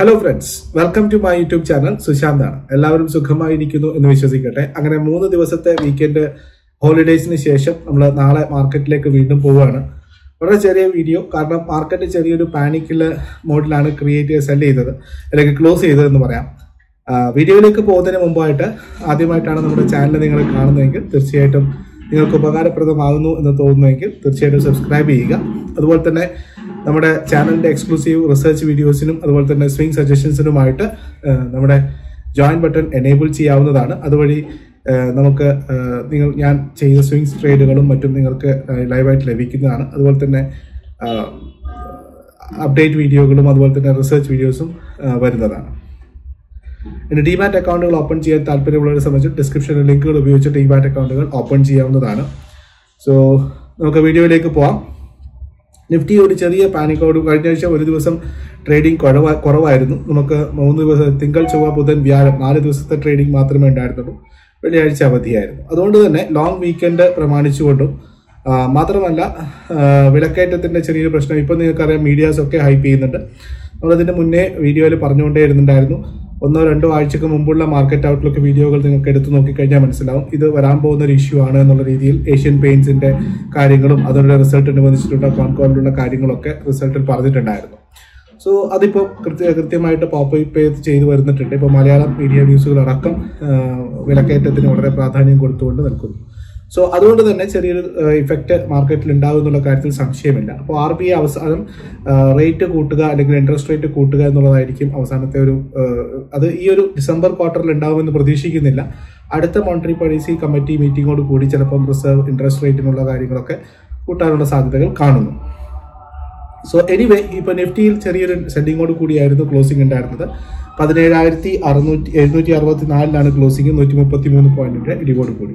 hello friends welcome to my YouTube channel സുശാന്താണ് എല്ലാവരും സുഖമായിരിക്കുന്നു എന്ന് വിശ്വസിക്കട്ടെ അങ്ങനെ മൂന്ന് ദിവസത്തെ വീക്കെൻഡ് ഹോളിഡേയ്സിന് ശേഷം നമ്മൾ നാളെ മാർക്കറ്റിലേക്ക് വീണ്ടും പോവുകയാണ് വളരെ ചെറിയ വീഡിയോ കാരണം മാർക്കറ്റ് ചെറിയൊരു പാനിക്കുള്ള മോഡിലാണ് ക്രിയേറ്റ് ചെയ്ത് സെല് ചെയ്തത് അല്ലെങ്കിൽ ക്ലോസ് ചെയ്തതെന്ന് പറയാം ആ, വീഡിയോയിലേക്ക് പോകുന്നതിന് മുമ്പായിട്ട് ആദ്യമായിട്ടാണ് നമ്മുടെ ചാനൽ നിങ്ങൾ കാണുന്നതെങ്കിൽ തീർച്ചയായിട്ടും നിങ്ങൾക്ക് ഉപകാരപ്രദമാകുന്നു എന്ന് തോന്നുന്നുവെങ്കിൽ തീർച്ചയായിട്ടും സബ്സ്ക്രൈബ് ചെയ്യുക അതുപോലെ തന്നെ നമ്മുടെ ചാനലിന്റെ എക്സ്ക്ലൂസീവ് റിസർച്ച് വീഡിയോസിനും അതുപോലെ തന്നെ സ്വിംഗ് സജഷൻസിനുമായിട്ട് ആ, നമ്മുടെ ജോയിൻ ബട്ടൺ എനേബിൾ ചെയ്യാവുന്നതാണ് അതുവഴി ആ, നമുക്ക് ആ, നിങ്ങൾ ഞാൻ ചെയ്ത സ്വിംഗ്സ് ട്രേഡുകളും മറ്റും നിങ്ങൾക്ക് ആ, ലൈവായിട്ട് ലഭിക്കുന്നതാണ് അതുപോലെ തന്നെ അപ്ഡേറ്റ് വീഡിയോകളും അതുപോലെ തന്നെ റിസർച്ച് വീഡിയോസും ആ, വരുന്നതാണ് ഇനി ഡിമാറ്റ് അക്കൗണ്ടുകൾ ഓപ്പൺ ചെയ്യാൻ താല്പര്യമുള്ളവരെ സംബന്ധിച്ച് ഡിസ്ക്രിപ്ഷനിൽ ലിങ്കുകൾ ഉപയോഗിച്ച് ഡിമാറ്റ് അക്കൗണ്ടുകൾ ഓപ്പൺ ചെയ്യാവുന്നതാണ് സോ നമുക്ക് വീഡിയോയിലേക്ക് പോവാം നിഫ്റ്റി ഒരു ചെറിയ പാനിക്കോട് കഴിഞ്ഞ ആഴ്ച ഒരു ദിവസം ട്രേഡിംഗ് കുറവാ കുറവായിരുന്നു നമുക്ക് മൂന്ന് ദിവസം തിങ്കൾ ചൊവ്വ ബുധൻ വ്യാഴം നാല് ദിവസത്തെ ട്രേഡിംഗ് മാത്രമേ ഉണ്ടായിരുന്നുള്ളൂ വെള്ളിയാഴ്ച അവധിയായിരുന്നു അതുകൊണ്ട് തന്നെ ലോങ് വീക്കെൻഡ് പ്രമാണിച്ചുകൊണ്ടും ആ, മാത്രമല്ല ആ, വിലക്കയറ്റത്തിന്റെ ചെറിയൊരു പ്രശ്നം ഇപ്പം നിങ്ങൾക്കറിയാം മീഡിയാസ് ഒക്കെ ഹൈപ്പ് ചെയ്യുന്നുണ്ട് നമ്മളതിന്റെ മുന്നേ വീഡിയോയിൽ പറഞ്ഞുകൊണ്ടേ ഇരുന്നുണ്ടായിരുന്നു ഒന്നോ രണ്ടോ ആഴ്ചക്ക് മുമ്പുള്ള മാർക്കറ്റ് ഔട്ട്ലുക്ക് വീഡിയോകൾ നിങ്ങൾക്ക് എടുത്തു നോക്കിക്കഴിഞ്ഞാൽ മനസ്സിലാവും ഇത് വരാൻ പോകുന്ന ഒരു ഇഷ്യൂ ആണ് എന്നുള്ള രീതിയിൽ ഏഷ്യൻ പെയിന്റ്സിന്റെ കാര്യങ്ങളും അതിനുള്ള റിസൾട്ടിന് ബന്ധിച്ചിട്ടുള്ള കോൺകോളിലുള്ള കാര്യങ്ങളൊക്കെ റിസൾട്ടിൽ പറഞ്ഞിട്ടുണ്ടായിരുന്നു സോ അതിപ്പോൾ കൃത്യ കൃത്യമായിട്ട് പോപ്പ് ചെയ്ത് വരുന്നിട്ടുണ്ട് ഇപ്പോൾ മലയാളം മീഡിയ ന്യൂസുകളടക്കം ആ, വിലക്കയറ്റത്തിന് വളരെ പ്രാധാന്യം കൊടുത്തുകൊണ്ട് നിൽക്കുന്നു സോ അതുകൊണ്ട് തന്നെ ചെറിയൊരു ഇഫക്റ്റ് മാർക്കറ്റിൽ ഉണ്ടാകും എന്നുള്ള കാര്യത്തിൽ സംശയമില്ല അപ്പോൾ ആർ ബി ഐ അവസാനം റേറ്റ് കൂട്ടുക അല്ലെങ്കിൽ ഇൻട്രസ്റ്റ് റേറ്റ് കൂട്ടുക എന്നുള്ളതായിരിക്കും അവസാനത്തെ ഒരു ആ, അത് ഈ ഒരു ഡിസംബർ ക്വാർട്ടറിൽ ഉണ്ടാകുമെന്ന് പ്രതീക്ഷിക്കുന്നില്ല അടുത്ത മോണിറ്ററി പോളിസി കമ്മിറ്റി മീറ്റിംഗോട് കൂടി ചിലപ്പം റിസർവ് ഇൻട്രസ്റ്റ് റേറ്റിനുള്ള കാര്യങ്ങളൊക്കെ കൂട്ടാനുള്ള സാധ്യതകൾ കാണുന്നു സോ എനിവേ ഇപ്പൊ നിഫ്റ്റിയിൽ ചെറിയൊരു സെല്ലിങ്ങോട് കൂടിയായിരുന്നു ക്ലോസിംഗ് ഉണ്ടായിരുന്നത് പതിനേഴായിരത്തി അറുന്നൂറ്റി എഴുന്നൂറ്റി അറുപത്തി നാലിലാണ് ക്ലോസിംഗ് നൂറ്റി മുപ്പത്തി മൂന്ന് പോയിന്റിന്റെ ഇടിവോട് കൂടി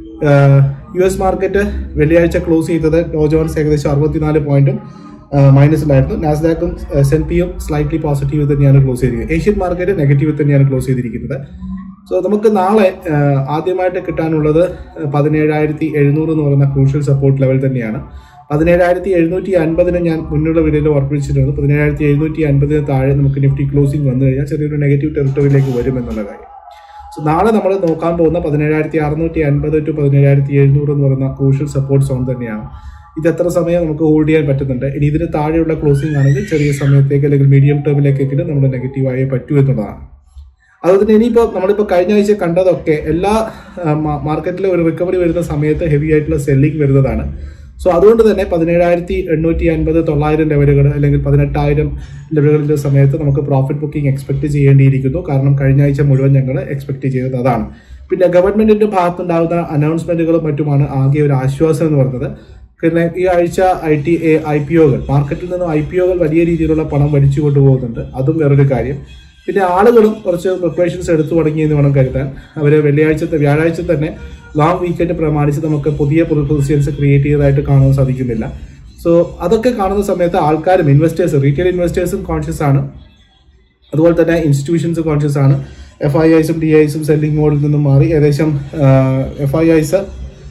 യു എസ് മാർക്കറ്റ് വെള്ളിയാഴ്ച ക്ലോസ് ചെയ്തത് ഡോ ജോൺസ് ഏകദേശം അറുപത്തിനാല് പോയിന്റും മൈനസിലായിരുന്നു നാസ്ഡാക്കും എസ് എൻ പിയും സ്ലൈറ്റ്ലി പോസിറ്റീവ് തന്നെയാണ് ക്ലോസ് ചെയ്തിരിക്കുന്നത് ഏഷ്യൻ മാർക്കറ്റ് നെഗറ്റീവ് തന്നെയാണ് ക്ലോസ് ചെയ്തിരിക്കുന്നത് സോ നമുക്ക് നാളെ ആ, ആദ്യമായിട്ട് കിട്ടാനുള്ളത് പതിനേഴായിരത്തി എഴുന്നൂറ് എന്ന് പറയുന്ന ക്രൂഷ്യൽ സപ്പോർട്ട് ലെവൽ തന്നെയാണ് പതിനേഴായിരത്തി എഴുന്നൂറ്റി അൻപതിന് ഞാൻ മുന്നുള്ള വീഡിയോയിൽ ഉറപ്പിച്ചിട്ടുണ്ട് പതിനേഴായിരത്തി എഴുന്നൂറ്റി അൻപതിന് താഴെ നമുക്ക് നിഫ്റ്റി ക്ലോസിംഗ് വന്നു കഴിഞ്ഞാൽ ചെറിയൊരു നെഗറ്റീവ് ടെറിട്ടറിയിലേക്ക് വരും എന്നുള്ള കാര്യം സോ നാളെ നമ്മൾ നോക്കാൻ പോകുന്ന പതിനേഴായിരത്തി അറുന്നൂറ്റി അൻപത് ടു പതിനേഴായിരത്തി എഴുന്നൂറ് എന്ന് പറയുന്ന ക്രൂഷ്യൽ സപ്പോർട്ട് സോൺ തന്നെയാണ് ഇത് എത്ര സമയം നമുക്ക് ഹോൾഡ് ചെയ്യാൻ പറ്റുന്നുണ്ട് ഇനി ഇതിന് താഴെയുള്ള ക്ലോസിംഗ് ആണെങ്കിൽ ചെറിയ സമയത്തേക്ക് അല്ലെങ്കിൽ മീഡിയം ടേമിലേക്കെങ്കിലും നമ്മൾ നെഗറ്റീവായേ പറ്റൂ എന്നുള്ളതാണ് അതുപോലെ തന്നെ ഇനിയിപ്പോൾ നമ്മളിപ്പോൾ കഴിഞ്ഞ ആഴ്ച കണ്ടതൊക്കെ എല്ലാ മാർക്കറ്റിലെ ഒരു റിക്കവറി വരുന്ന സമയത്ത് ഹെവി ആയിട്ടുള്ള സെല്ലിംഗ് വരുന്നതാണ് സോ അതുകൊണ്ട് തന്നെ പതിനേഴായിരത്തി എണ്ണൂറ്റി അൻപത് തൊള്ളായിരം ലെവലുകൾ അല്ലെങ്കിൽ പതിനെട്ടായിരം ലെവലുകളുടെ സമയത്ത് നമുക്ക് പ്രോഫിറ്റ് ബുക്കിംഗ് എക്സ്പെക്ട് ചെയ്യേണ്ടിയിരിക്കുന്നു കാരണം കഴിഞ്ഞ ആഴ്ച മുഴുവൻ ഞങ്ങൾ എക്സ്പെക്ട് ചെയ്തത് അതാണ് പിന്നെ ഗവൺമെന്റിന്റെ ഭാഗത്തുണ്ടാകുന്ന അനൗൺസ്മെന്റുകളും മറ്റുമാണ് ആകെ ഒരു ആശ്വാസം എന്ന് പറയുന്നത് പിന്നെ ഈ ആഴ്ച ഐ ടി ഐ പി ഒകൾ മാർക്കറ്റിൽ നിന്നും ഐ പി ഒകൾ വലിയ രീതിയിലുള്ള പണം വലിച്ചു കൊണ്ടുപോകുന്നുണ്ട് അതും വേറൊരു കാര്യം പിന്നെ ആളുകളും കുറച്ച് പ്രിപ്പറേഷൻസ് എടുത്തു തുടങ്ങി എന്ന് വേണം കരുതാൻ അവർ വെള്ളിയാഴ്ചത്തെ വ്യാഴാഴ്ച തന്നെ ലോങ് വീക്കെൻഡ് പ്രമാണിച്ച് നമുക്ക് പുതിയ പൊസിഷൻസ് ക്രിയേറ്റ് ചെയ്തതായിട്ട് കാണാൻ സാധിക്കുന്നില്ല സോ അതൊക്കെ കാണുന്ന സമയത്ത് ആൾക്കാരും ഇൻവെസ്റ്റേഴ്സ് റീറ്റെയിൽ ഇൻവെസ്റ്റേഴ്സും കോൺഷ്യസ് ആണ് അതുപോലെ തന്നെ ഇൻസ്റ്റിറ്റ്യൂഷൻസ് കോൺഷ്യസ് ആണ് എഫ് ഐ ഐസും ഡി ഐസും സെല്ലിംഗ് മോഡിൽ നിന്നും മാറി ഏകദേശം എഫ് ഐ ഐസ്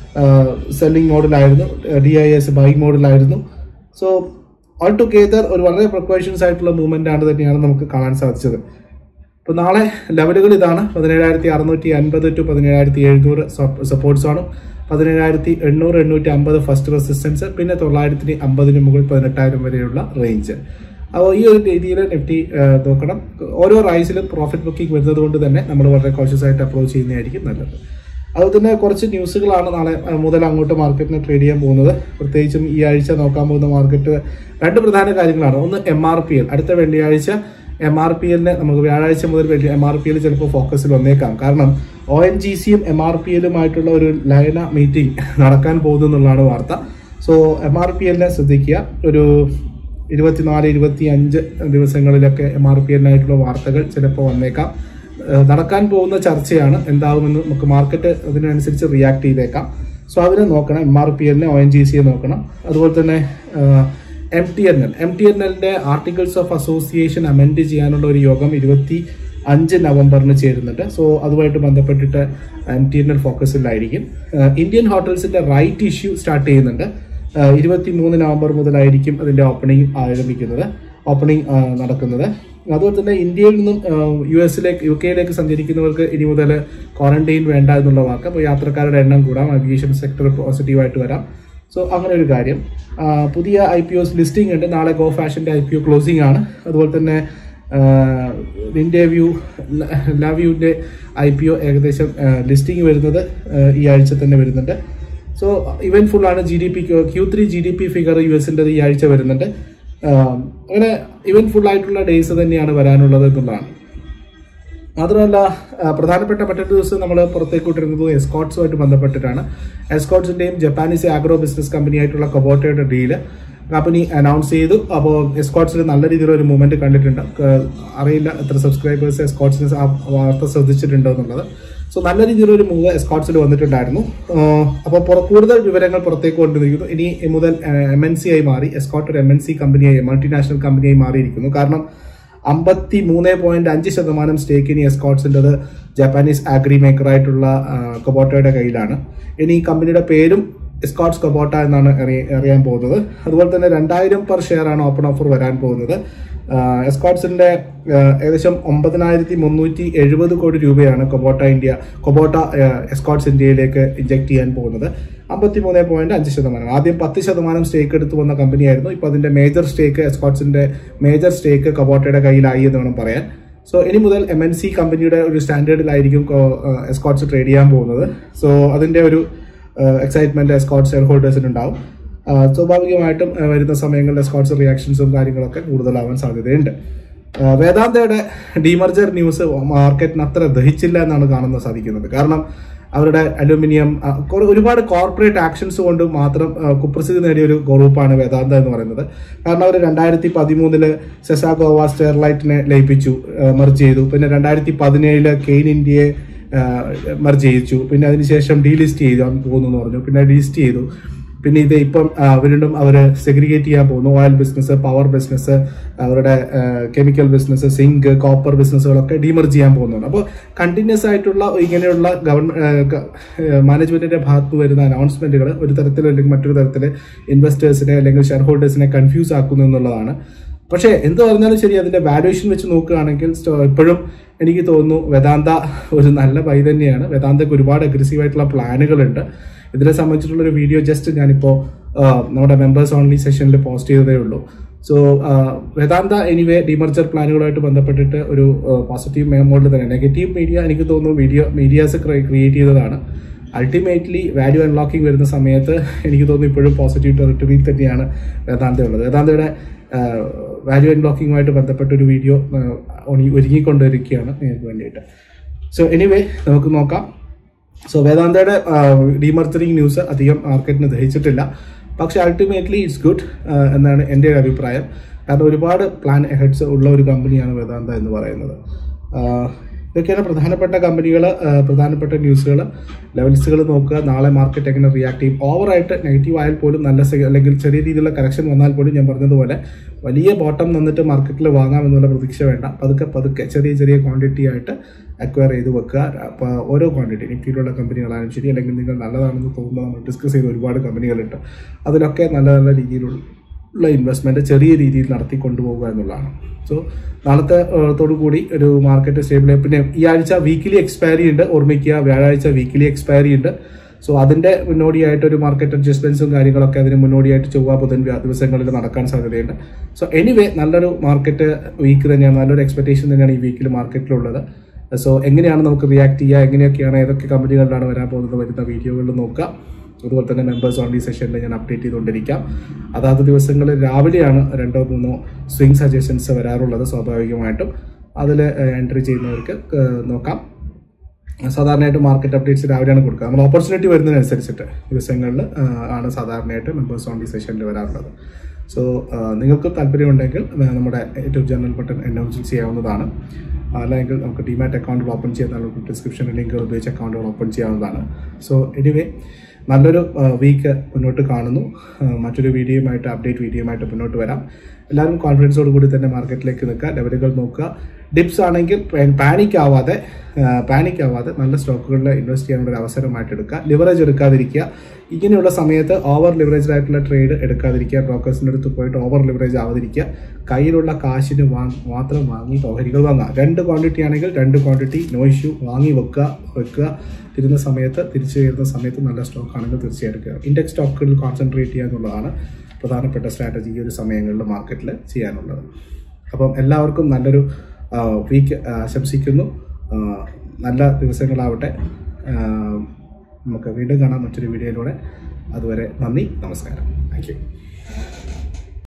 സെല്ലിംഗ് മോഡിലായിരുന്നു ഡി ഐ എസ് ബൈങ് മോഡിലായിരുന്നു സോ ഓൾ ടുഗെദർ ഒരു വളരെ പ്രിക്കോഷൻസ് ആയിട്ടുള്ള മൂവ്മെന്റ് ആണ് തന്നെയാണ് നമുക്ക് കാണാൻ സാധിച്ചത് അപ്പോൾ നാളെ ലെവലുകൾ ഇതാണ് പതിനേഴായിരത്തി അറുന്നൂറ്റി അൻപത് ടു പതിനേഴായിരത്തി എഴുന്നൂറ് സപ്പോർട്ട്സ് ആണ് പതിനേഴായിരത്തി എണ്ണൂറ് എണ്ണൂറ്റി അമ്പത് ഫസ്റ്റ് റെസിസ്റ്റൻസ് പിന്നെ തൊള്ളായിരത്തിന് അമ്പതിന് മുകളിൽ പതിനെട്ടായിരം വരെയുള്ള റേഞ്ച് അപ്പോൾ ഈ ഒരു രീതിയിൽ നിഫ്റ്റി ആ, നോക്കണം ഓരോ റൈസിലും പ്രോഫിറ്റ് ബുക്കിംഗ് വരുന്നത് കൊണ്ട് തന്നെ നമ്മൾ വളരെ കോൺഷ്യസ് ആയിട്ട് അപ്രോച്ച് ചെയ്യുന്നതായിരിക്കും നല്ലത് അതുപോലെ തന്നെ കുറച്ച് ന്യൂസുകളാണ് നാളെ ആ, മുതൽ അങ്ങോട്ട് മാർക്കറ്റിനെ ട്രേഡ് ചെയ്യാൻ പോകുന്നത് പ്രത്യേകിച്ചും ഈ ആഴ്ച നോക്കാൻ പോകുന്ന മാർക്കറ്റ് രണ്ട് പ്രധാന കാര്യങ്ങളാണ് ഒന്ന് എം ആർ പി എൽ അടുത്ത വെള്ളിയാഴ്ച എം ആർ പി എല്ലിനെ നമുക്ക് വ്യാഴാഴ്ച മുതൽ വെള്ളി എം ആർ പി എൽ ചിലപ്പോൾ ഫോക്കസിൽ വന്നേക്കാം കാരണം ഒ എൻ ജി സിയും എം ആർ പി എല്ലുമായിട്ടുള്ള ഒരു ലയന മീറ്റിംഗ് നടക്കാൻ പോകുന്നു എന്നുള്ളതാണ് വാർത്ത സോ എം ആർ പി എല്ലിനെ ശ്രദ്ധിക്കുക ഒരു ഇരുപത്തിനാല് ഇരുപത്തി അഞ്ച് ദിവസങ്ങളിലൊക്കെ എം ആർ പി എല്ലിനായിട്ടുള്ള വാർത്തകൾ ചിലപ്പോൾ വന്നേക്കാം ഏഹ് നടക്കാൻ പോകുന്ന ചർച്ചയാണ് എന്താകുമെന്ന് നമുക്ക് മാർക്കറ്റ് അതിനനുസരിച്ച് റിയാക്ട് ചെയ്തേക്കാം സോ അതിനെ നോക്കണം എം ആർ പി എല്ലിനെ ഒ എൻ ജി സിയെ നോക്കണം അതുപോലെ തന്നെ M T N L M T N എല്ലിന്റെ ആർട്ടിക്കിൾസ് ഓഫ് അസോസിയേഷൻ അമെൻഡ് ചെയ്യാനുള്ള ഒരു യോഗം ഇരുപത്തി അഞ്ച് നവംബറിന് ചേരുന്നുണ്ട് സോ അതുമായിട്ട് ബന്ധപ്പെട്ടിട്ട് എം ടി എൻ എൽ ഫോക്കസിലായിരിക്കും ഏഹ് ഇന്ത്യൻ ഹോട്ടൽസിന്റെ റൈറ്റ് ഇഷ്യൂ സ്റ്റാർട്ട് ചെയ്യുന്നുണ്ട് ഇരുപത്തി മൂന്ന് നവംബർ മുതലായിരിക്കും അതിന്റെ ഓപ്പണിംഗ് ആരംഭിക്കുന്നത് ഓപ്പണിംഗ് നടക്കുന്നത് അതുപോലെ തന്നെ ഇന്ത്യയിൽ നിന്നും യു എസിലേക്ക് യു കെയിലേക്ക് സഞ്ചരിക്കുന്നവർക്ക് ഇനി മുതൽ ക്വാറന്റൈൻ വേണ്ട എന്നുള്ള വാക്ക് അപ്പോൾ യാത്രക്കാരുടെ എണ്ണം കൂടാം അവീഷൻ സെക്ടർ പോസിറ്റീവായിട്ട് വരാം സോ അങ്ങനെ ഒരു കാര്യം ആ, പുതിയ ഐ പി ഒസ് ലിസ്റ്റിംഗ് ഉണ്ട് നാളെ ഗോ ഫാഷൻ്റെ ഐ പി ഒ ക്ലോസിംഗ് ആണ് അതുപോലെ തന്നെ നിന്റെ വ്യൂ ലവ്യൂവിൻ്റെ ഐ പി ഒ ഏകദേശം ലിസ്റ്റിംഗ് വരുന്നത് ആ, ഈ ആഴ്ച തന്നെ വരുന്നുണ്ട് സോ ഇവന്റ് ഫുൾ ആണ് G D P Q three G D P figure U എസിൻ്റെ ഈ ആഴ്ച വരുന്നുണ്ട് ആ, അങ്ങനെ ഇവന്റ് ഫുൾ ആയിട്ടുള്ള ഡേയ്സ് തന്നെയാണ് വരാനുള്ളത് എന്നുള്ളതാണ് മാത്രമല്ല ആ, പ്രധാനപ്പെട്ട മറ്റൊരു ദിവസം നമ്മൾ പുറത്തേക്ക് വിട്ടിരുന്നത് എസ്കോട്ട്സുമായിട്ട് ബന്ധപ്പെട്ടിട്ടാണ് എസ്കോട്ട്സിന്റെയും ജപ്പാനീസ് ആഗ്രോ ബിസിനസ് കമ്പനി ആയിട്ടുള്ള കൊബോട്ടയുടെ ഡീല് കമ്പനി അനൗൺസ് ചെയ്തു അപ്പോൾ എസ്കോട്ട്സിൽ നല്ല രീതിയിലുള്ള ഒരു മൂവ്മെന്റ് കണ്ടിട്ടുണ്ട് ക- അറിയില്ല എത്ര സബ്സ്ക്രൈബേഴ്സ് എസ്കോട്ട്സിന് ആ വാർത്ത ശ്രദ്ധിച്ചിട്ടുണ്ടോ എന്നുള്ളത് സോ നല്ല രീതിയിലൊരു മൂവ് എസ്കോട്ട്സിൽ വന്നിട്ടുണ്ടായിരുന്നു അപ്പോൾ പുറ കൂടുതൽ വിവരങ്ങൾ പുറത്തേക്ക് കൊണ്ടുവന്നിരിക്കുന്നു ഇനി മുതൽ എം എൻ സി ആയി മാറി എസ്കോട്ട് ഒരു എം എൻ സി കമ്പനിയായി മൾട്ടിനാഷണൽ കമ്പനിയായി മാറിയിരിക്കുന്നു കാരണം അമ്പത്തി മൂന്ന് പോയിന്റ് അഞ്ച് ശതമാനം സ്റ്റേക്ക് ഇനി എസ്കോട്ട്സിൻ്റെത് ജപ്പാനീസ് ആഗ്രി മേക്കർ ആയിട്ടുള്ള കൊബോട്ടയുടെ കയ്യിലാണ് ഇനി ഈ കമ്പനിയുടെ പേരും എസ്കോട്ട്സ് കൊബോട്ട എന്നാണ് അറിയ- അറിയാൻ പോകുന്നത് അതുപോലെ തന്നെ രണ്ടായിരം പെർ ഷെയർ ആണ് ഓപ്പൺ ഓഫർ വരാൻ പോകുന്നത് എസ്കോട്ട്സിന്റെ ഏകദേശം ഒമ്പതിനായിരത്തി മുന്നൂറ്റി എഴുപത് കോടി രൂപയാണ് കൊബോട്ട ഇന്ത്യ കൊബോട്ട എസ്കോട്ട്സ് ഇന്ത്യയിലേക്ക് ഇഞ്ചക്ട് ചെയ്യാൻ പോകുന്നത് അമ്പത്തി മൂന്ന് പോയിന്റ് അഞ്ച് ശതമാനം ആദ്യം പത്ത് ശതമാനം സ്റ്റേക്ക് എടുത്തു വന്ന കമ്പനിയായിരുന്നു ഇപ്പോൾ അതിന്റെ മേജർ സ്റ്റേക്ക് എസ്കോട്ട്സിന്റെ മേജർ സ്റ്റേക്ക് കൊബോട്ടയുടെ കയ്യിലായി എന്ന് വേണം പറയാൻ സോ ഇനി മുതൽ എം എൻ സി കമ്പനിയുടെ ഒരു സ്റ്റാൻഡേർഡിലായിരിക്കും എസ്കോട്ട്സ് ട്രേഡ് ചെയ്യാൻ പോകുന്നത് സോ അതിന്റെ ഒരു എക്സൈറ്റ്മെന്റ് എസ്കോട്ട്സ് ഷെയർ ഹോൾഡേഴ്സിന് ഉണ്ടാവും ആ, സ്വാഭാവികമായിട്ടും ആ, വരുന്ന സമയങ്ങളിൽ എസ്കോട്ട്സ് റിയാക്ഷൻസും കാര്യങ്ങളൊക്കെ കൂടുതലാവാൻ സാധ്യതയുണ്ട് ആ, വേദാന്തയുടെ ഡിമർജർ ന്യൂസ് മാർക്കറ്റിന് അത്ര ദഹിച്ചില്ല എന്നാണ് കാണുന്നത് സാധിക്കുന്നത് കാരണം അവരുടെ അലൂമിനിയം ആ, കുറെ- ഒരുപാട് കോർപ്പറേറ്റ് ആക്ഷൻസ് കൊണ്ട് മാത്രം ആ, കുപ്രസിദ്ധി നേടിയ ഒരു ഗ്രൂപ്പാണ് വേദാന്ത എന്ന് പറയുന്നത് കാരണം അവർ രണ്ടായിരത്തി പതിമൂന്നില് സെസാഗോവ സ്റ്റെർലൈറ്റിനെ ലയിപ്പിച്ചു മെർജ് ചെയ്തു പിന്നെ രണ്ടായിരത്തി പതിനേഴില് കെയിൻ ഇന്ത്യയെ മെർജ് ചെയ്യിച്ചു പിന്നെ അതിനുശേഷം ഡീലിസ്റ്റ് ചെയ്തു പോകുന്നു എന്ന് പറഞ്ഞു പിന്നെ ലിസ്റ്റ് ചെയ്തു പിന്നെ ഇത് ഇപ്പം ആ, വീണ്ടും അവർ സെഗ്രിഗേറ്റ് ചെയ്യാൻ പോകുന്നു ഓയിൽ ബിസിനസ് പവർ ബിസിനസ് അവരുടെ കെമിക്കൽ ബിസിനസ് സിങ്ക് കോപ്പർ ബിസിനസ്സുകളൊക്കെ ഡീമർജ് ചെയ്യാൻ പോകുന്നുണ്ട് അപ്പോൾ കണ്ടിന്യൂസ് ആയിട്ടുള്ള ഇങ്ങനെയുള്ള ഗവൺമെന്റ് മാനേജ്മെന്റിന്റെ ഭാഗത്ത് നിന്ന് വരുന്ന അനൗൺസ്മെന്റുകൾ ഒരു തരത്തിൽ അല്ലെങ്കിൽ മറ്റൊരു തരത്തിൽ ഇൻവെസ്റ്റേഴ്സിനെ അല്ലെങ്കിൽ ഷെയർ ഹോൾഡേഴ്സിനെ കൺഫ്യൂസ് ആക്കുന്നു എന്നുള്ളതാണ് പക്ഷേ എന്ത് പറഞ്ഞാലും ശരി അതിന്റെ വാല്യുവേഷൻ വെച്ച് നോക്കുകയാണെങ്കിൽ സ്റ്റോ- ഇപ്പോഴും എനിക്ക് തോന്നുന്നു വേദാന്ത ഒരു നല്ല ബൈ തന്നെയാണ് വേദാന്തക്ക് ഒരുപാട് അഗ്രസീവ് ആയിട്ടുള്ള പ്ലാനുകളുണ്ട് ഇതിനെ സംബന്ധിച്ചിട്ടുള്ള ഒരു വീഡിയോ ജസ്റ്റ് ഞാനിപ്പോൾ നമ്മുടെ മെമ്പേഴ്സ് ഓൺലി സെഷനിൽ പോസ്റ്റ് ചെയ്തതേ ഉള്ളൂ സോ വേദാന്ത എനിവേ ഡിമർജർ പ്ലാനുകളുമായിട്ട് ബന്ധപ്പെട്ടിട്ട് ഒരു പോസിറ്റീവ് മോഡിൽ തന്നെ നെഗറ്റീവ് മീഡിയ എനിക്ക് തോന്നുന്നു വീഡിയോ മീഡിയാസ് ക്രിയേറ്റ് ചെയ്തതാണ് അൾട്ടിമേറ്റ്ലി വാല്യൂ അൺലോക്കിംഗ് വരുന്ന സമയത്ത് എനിക്ക് തോന്നുന്നു ഇപ്പോഴും പോസിറ്റീവ് ടെറിട്ടറിയിൽ തന്നെയാണ് വേദാന്ത ഉള്ളത് വേദാന്തയുടെ വാല്യൂ അൺലോക്കിങ്ങുമായിട്ട് ബന്ധപ്പെട്ട ഒരു വീഡിയോ ഒരുങ്ങിക്കൊണ്ടിരിക്കുകയാണ് നിങ്ങൾക്ക് വേണ്ടിയിട്ട് സോ എനിവേ നമുക്ക് നോക്കാം സോ വേദാന്തയുടെ ഡിമർച്ചറിങ് ന്യൂസ് അധികം മാർക്കറ്റിന് ദഹിച്ചിട്ടില്ല പക്ഷെ അൾട്ടിമേറ്റ്ലി ഇറ്റ്സ് ഗുഡ് എന്നാണ് എൻ്റെ ഒരു അഭിപ്രായം കാരണം ഒരുപാട് പ്ലാൻ ഹെഡ്സ് ഉള്ള ഒരു കമ്പനിയാണ് വേദാന്ത എന്ന് പറയുന്നത് ആ, ഇതൊക്കെയാണ് പ്രധാനപ്പെട്ട കമ്പനികൾ പ്രധാനപ്പെട്ട ന്യൂസുകൾ ലെവൽസുകൾ നോക്കുക നാളെ മാർക്കറ്റ് എങ്ങനെ റിയാക്ട് ചെയ്യും ഓവറായിട്ട് നെഗറ്റീവ് ആയാൽ പോലും നല്ല സെ- അല്ലെങ്കിൽ ചെറിയ രീതിയിലുള്ള കറക്ഷൻ വന്നാൽ പോലും ഞാൻ പറഞ്ഞതുപോലെ വലിയ ബോട്ടം വന്നിട്ട് മാർക്കറ്റിൽ വാങ്ങാമെന്നുള്ള പ്രതീക്ഷ വേണ്ട പതുക്കെ പതുക്കെ ചെറിയ ചെറിയ ക്വാണ്ടിറ്റി ആയിട്ട് അക്വയർ ചെയ്ത് വെക്കുക അപ്പോൾ ഓരോ ക്വാണ്ടിറ്റി നിഫ്റ്റിയിലുള്ള കമ്പനികളായാലും ശരി അല്ലെങ്കിൽ നിങ്ങൾ നല്ലതാണെന്ന് തോന്നുന്ന നമ്മൾ ഡിസ്കസ് ചെയ്ത ഒരുപാട് കമ്പനികളുണ്ട് അതിലൊക്കെ നല്ല നല്ല രീതിയിലുള്ള ഉള്ള ഇൻവെസ്റ്റ്മെന്റ് ചെറിയ രീതിയിൽ നടത്തി കൊണ്ടുപോകുക എന്നുള്ളതാണ് സോ നാളത്തെ തോടു കൂടി ഒരു മാർക്കറ്റ് സ്റ്റേബിൾ പിന്നെ ഈ ആഴ്ച വീക്കിലി എക്സ്പയറി ഉണ്ട് ഓർമ്മിക്കുക വ്യാഴാഴ്ച വീക്കിലി എക്സ്പയറി ഉണ്ട് സോ അതിന്റെ മുന്നോടിയായിട്ട് ഒരു മാർക്കറ്റ് അഡ്ജസ്റ്റ്മെന്റ്സും കാര്യങ്ങളൊക്കെ അതിന് മുന്നോടിയായിട്ട് ചൊവ്വ ബുധൻ വ്യാ- ദിവസങ്ങളിൽ നടക്കാൻ സാധ്യതയുണ്ട് സോ എനിവേ നല്ലൊരു മാർക്കറ്റ് വീക്ക് തന്നെയാണ് നല്ലൊരു എക്സ്പെക്ടേഷൻ തന്നെയാണ് ഈ വീക്കിൽ മാർക്കറ്റിലുള്ളത് സോ എങ്ങനെയാണ് നമുക്ക് റിയാക്ട് ചെയ്യുക എങ്ങനെയൊക്കെയാണ് ഏതൊക്കെ കമ്പനികളിലാണ് വരാൻ പോകുന്നത് വരുന്ന വീഡിയോകളിൽ നോക്കുക അതുപോലെ തന്നെ മെമ്പേഴ്സ് ഓൺലി സെഷനിൽ ഞാൻ അപ്ഡേറ്റ് ചെയ്തുകൊണ്ടിരിക്കാം അതാത് ദിവസങ്ങളിൽ രാവിലെയാണ് രണ്ടോ മൂന്നോ സ്വിംഗ് സജഷൻസ് വരാറുള്ളത് സ്വാഭാവികമായിട്ടും അതിൽ എൻട്രി ചെയ്യുന്നവർക്ക് ഏഹ്, നോക്കാം സാധാരണയായിട്ട് മാർക്കറ്റ് അപ്ഡേറ്റ്സ് രാവിലെയാണ് കൊടുക്കുക നമ്മൾ ഓപ്പർച്യൂണിറ്റി വരുന്നതിനനുസരിച്ചിട്ട് ദിവസങ്ങളിൽ ആണ് സാധാരണയായിട്ട് മെമ്പേഴ്സ് ഓൺലി സെഷനിൽ വരാറുള്ളത് സോ നിങ്ങൾക്ക് താല്പര്യമുണ്ടെങ്കിൽ ആ, നമ്മുടെ യൂട്യൂബ് ചാനൽ ബട്ടൺ അനൗൺസ് ചെയ്യാവുന്നതാണ് അല്ലെങ്കിൽ നമുക്ക് ഡിമാറ്റ് അക്കൗണ്ടുകൾ ഓപ്പൺ ചെയ്യാൻ നമുക്ക് ഡിസ്ക്രിപ്ഷനിൽ ലിങ്കുകൾ ഉപയോഗിച്ച് അക്കൗണ്ടുകൾ ഓപ്പൺ ചെയ്യാവുന്നതാണ് സോ എനിവേ നല്ലൊരു വീക്ക് മുന്നോട്ട് കാണുന്നു ആ, മറ്റൊരു വീഡിയോയുമായിട്ട് അപ്ഡേറ്റ് വീഡിയോയുമായിട്ട് മുന്നോട്ട് വരാം എല്ലാവരും കോൺഫിഡൻസോട് കൂടി തന്നെ മാർക്കറ്റിലേക്ക് നിൽക്കുക ലെവലുകൾ നോക്കുക ഡിപ്സ് ആണെങ്കിൽ പാനിക് ആവാതെ പാനിക് ആവാതെ നല്ല സ്റ്റോക്കുകളിൽ ഇൻവെസ്റ്റ് ചെയ്യാനുള്ള ഒരു അവസരമായിട്ട് എടുക്കുക ലിവറേജ് എടുക്കാതിരിക്കുക ഇങ്ങനെയുള്ള സമയത്ത് ഓവർ ലിവറേജ് ആയിട്ടുള്ള ട്രേഡ് എടുക്കാതിരിക്കുക ബ്രോക്കേഴ്സിൻ്റെ അടുത്ത് പോയിട്ട് ഓവർ ലിവറേജ് ആവാതിരിക്കുക കയ്യിലുള്ള കാശിന് വാങ്ങി മാത്രം വാങ്ങി ഓഹരികൾ വാങ്ങുക രണ്ട് ക്വാണ്ടിറ്റി ആണെങ്കിൽ രണ്ട് ക്വാണ്ടിറ്റി നോ ഇഷ്യൂ വാങ്ങി വെക്കുക വെക്കുക തിരുന്ന സമയത്ത് തിരിച്ചു വരുന്ന സമയത്ത് നല്ല സ്റ്റോക്ക് ആണെങ്കിൽ തീർച്ചയായിട്ടും എടുക്കുക ഇൻഡെക്സ് സ്റ്റോക്കുകളിൽ കോൺസെൻട്രേറ്റ് ചെയ്യുക എന്നുള്ളതാണ് പ്രധാനപ്പെട്ട സ്ട്രാറ്റജി ഈ ഒരു സമയങ്ങളിൽ മാർക്കറ്റിൽ ചെയ്യാനുള്ളത് അപ്പം എല്ലാവർക്കും നല്ലൊരു വീക്ക് ആശംസിക്കുന്നു ആ, നല്ല ദിവസങ്ങളാവട്ടെ ആ, നമുക്ക് വീണ്ടും കാണാം മറ്റൊരു വീഡിയോയിലൂടെ അതുവരെ നന്ദി നമസ്കാരം താങ്ക് യു